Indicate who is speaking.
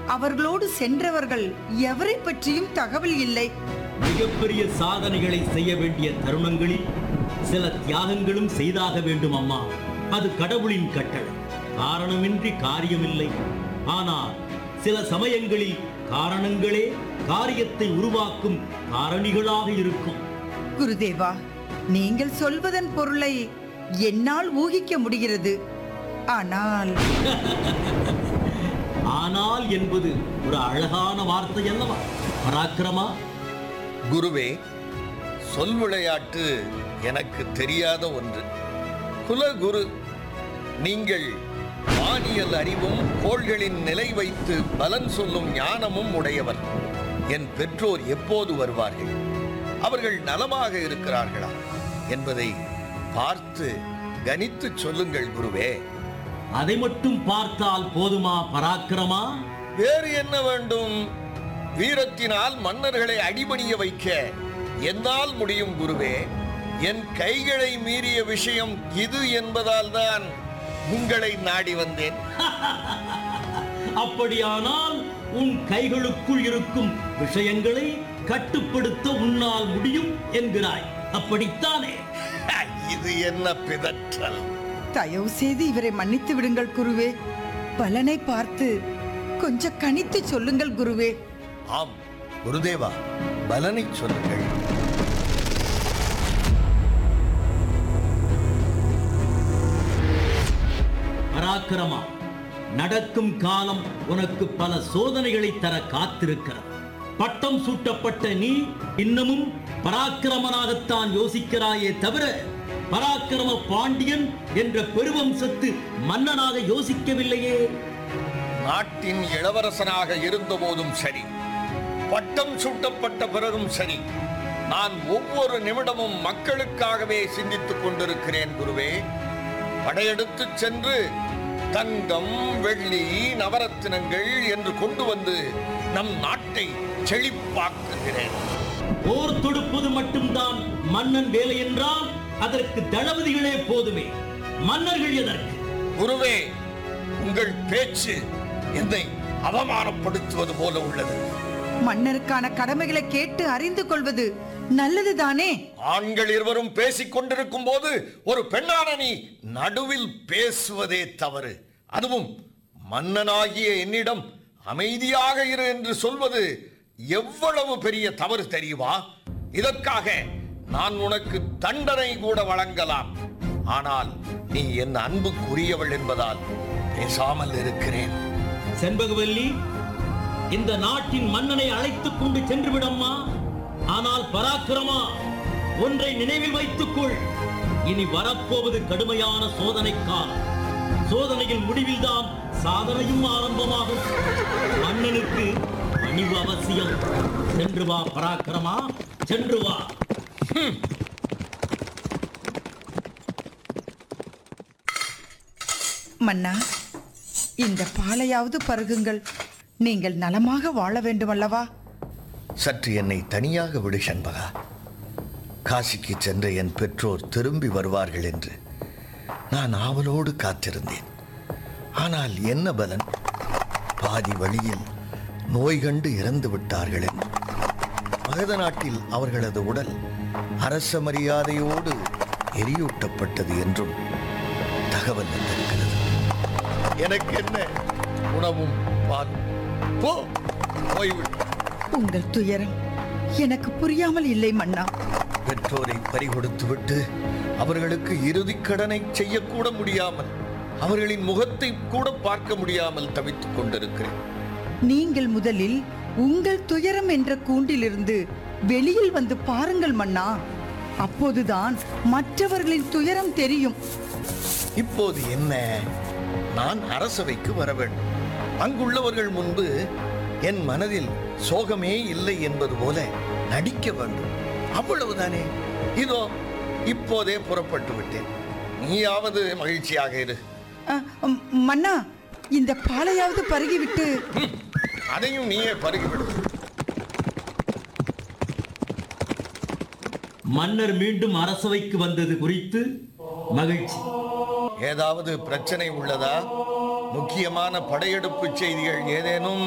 Speaker 1: அவர்களோடு சென்றவர்கள் எவரை பற்றியும் தகவல் இல்லை
Speaker 2: மிகப்பெரிய சாதனைகளை செய்ய வேண்டிய தருணங்களில் சில தியாகங்களும் செய்தாக வேண்டும் அம்மா அது கடவுளின் கட்டளை காரணமின்றி காரியமில்லை ஆனால் சில சமயங்களில் காரணங்களே காரியத்தை உருவாக்கும் காரணிகளாக இருக்கும்
Speaker 1: குருதேவா நீங்கள் சொல்வதன் பொருளை என்னால் ஊகிக்க முடிகிறது ஆனால்
Speaker 2: ஆனால் என்பது ஒரு அழகான வார்த்தை அல்லவா பராக்கிரமா
Speaker 3: குருவே சொல் விளையாட்டு எனக்கு தெரியாத ஒன்று குலகுரு நீங்கள் வானியல் அறிவும் கோள்களின் நிலை வைத்து பலன் சொல்லும் ஞானமும் உடையவர் என் பெற்றோர் எப்போது வருவார்கள் அவர்கள் நலமாக இருக்கிறார்களா என்பதை பார்த்து கணித்துச் சொல்லுங்கள் குருவே
Speaker 2: அதை மட்டும் பார்த்தால் போதுமா பராக்கிரமா
Speaker 3: வேறு என்ன வேண்டும் வீரத்தினால் மன்னர்களை அடிபணிய வைக்க என்னால் முடியும் குருவே என் கைகளை மீறிய விஷயம் இது என்பதால் தான் உங்களை நாடி வந்தேன்
Speaker 2: அப்படியானால் உன் கைகளுக்குள் இருக்கும் விஷயங்களை கட்டுப்படுத்த உன்னால் முடியும் என்கிறாய் அப்படித்தானே
Speaker 3: இது என்ன பிதற்றல்
Speaker 1: தயவு செய்து இவரை மன்னித்து விடுங்கள் குருவே பலனை பார்த்து கொஞ்சம் கணித்து சொல்லுங்கள் குருவே
Speaker 3: ஆம் குருதேவா பலனை சொல்லுங்கள்
Speaker 2: பராக்கிரமா நடக்கும் காலம் உனக்கு பல சோதனைகளை தர காத்திருக்கிறது பட்டம் சூட்டப்பட்ட நீ இன்னமும் பராக்கிரமனாகத்தான் யோசிக்கிறாயே தவிர பராக்கிரம பாண்டியன் என்ற பெருவம்சத்து மன்னனாக யோசிக்கவில்லையே
Speaker 3: நாட்டின் இளவரசனாக இருந்தபோதும் சரி பட்டம் சூட்டப்பட்ட பிறகும் சரி நான் ஒவ்வொரு நிமிடமும் மக்களுக்காகவே சிந்தித்துக் கொண்டிருக்கிறேன் குருவே படையெடுத்துச் சென்று தங்கம் வெள்ளி நவரத்தினங்கள் என்று கொண்டு வந்து நம் நாட்டை செழிப்பாக்குகிறேன்
Speaker 2: போர் தொடுப்பது மட்டும்தான் மன்னன் வேலை என்றால் அதற்கு தளபதிகளே போதுமே மன்னர்கள் எதற்கு
Speaker 3: குருவே உங்கள் பேச்சு என்னை அவமானப்படுத்துவது போல உள்ளது
Speaker 1: மன்னருக்கான கடமைகளை கேட்டு அறிந்து கொள்வது நல்லதுதானே
Speaker 3: ஆண்கள் இருவரும் பேசிக் கொண்டிருக்கும் போது ஒரு பெண்ணான நீ நடுவில் பேசுவதே தவறு அதுவும் மன்னனாகிய என்னிடம் அமைதியாக இரு என்று சொல்வது எவ்வளவு பெரிய தவறு தெரியுமா இதற்காக நான் உனக்கு தண்டனை கூட வழங்கலாம் ஆனால் நீ என் அன்புக்குரியவள் என்பதால் பேசாமல் இருக்கிறேன்
Speaker 2: செண்பகவல்லி இந்த நாட்டின் மன்னனை அழைத்துக் கொண்டு சென்று விடம்மா ஆனால் பராக்கிரமா ஒன்றை நினைவில் வைத்துக்கொள் இனி வரப்போவது கடுமையான சோதனை காலம் சோதனையின் முடிவில்தான் சாதனையும் ஆரம்பமாகும் மன்னனுக்கு பணிவு அவசியம் சென்று வா பராக்கிரமா சென்று வா
Speaker 1: மன்னா இந்த பாலையாவது பருகுங்கள் நீங்கள் நலமாக வாழ வேண்டும் அல்லவா
Speaker 3: சற்று என்னை தனியாக விடு சண்பகா காசிக்கு சென்ற என் பெற்றோர் திரும்பி வருவார்கள் என்று நான் ஆவலோடு காத்திருந்தேன் ஆனால் என்ன பலன் பாதி வழியில் நோய் கண்டு இறந்து விட்டார்கள் என்று மகத நாட்டில் அவர்களது உடல் அரச மரியாதையோடு எரியூட்டப்பட்டது என்றும் தகவல் வந்திருக்கிறது எனக்கு என்ன உணவும் பாலும் போ போய்விடு
Speaker 1: உங்கள் துயரம் எனக்கு புரியாமல் இல்லை மன்னா
Speaker 3: பெற்றோரை பறிகொடுத்துவிட்டு அவர்களுக்கு இறுதிக் கடனை செய்யக்கூட முடியாமல் அவர்களின் முகத்தை கூட பார்க்க முடியாமல் தவித்துக் கொண்டிருக்கிறேன்
Speaker 1: நீங்கள் முதலில் உங்கள் துயரம் என்ற கூண்டிலிருந்து வெளியில் வந்து பாருங்கள் மன்னா அப்போதுதான் மற்றவர்களின் துயரம் தெரியும்
Speaker 3: இப்போது என்ன நான் அரசவைக்கு வர வேண்டும் அங்குள்ளவர்கள் முன்பு என் மனதில் சோகமே இல்லை என்பது போல நடிக்க வேண்டும் அவ்வளவுதானே இதோ இப்போதே புறப்பட்டு விட்டேன் நீயாவது மகிழ்ச்சியாக இரு
Speaker 1: அ, ம், மன்னா இந்த பாலையாவது பருகிவிட்டு
Speaker 3: ம், அதையும் நீயே பருகிவிடு
Speaker 2: மன்னர் மீண்டும் அரசவைக்கு வந்தது குறித்து மகிழ்ச்சி
Speaker 3: ஏதாவது பிரச்சனை உள்ளதா முக்கியமான படையெடுப்பு செய்திகள் ஏதேனும்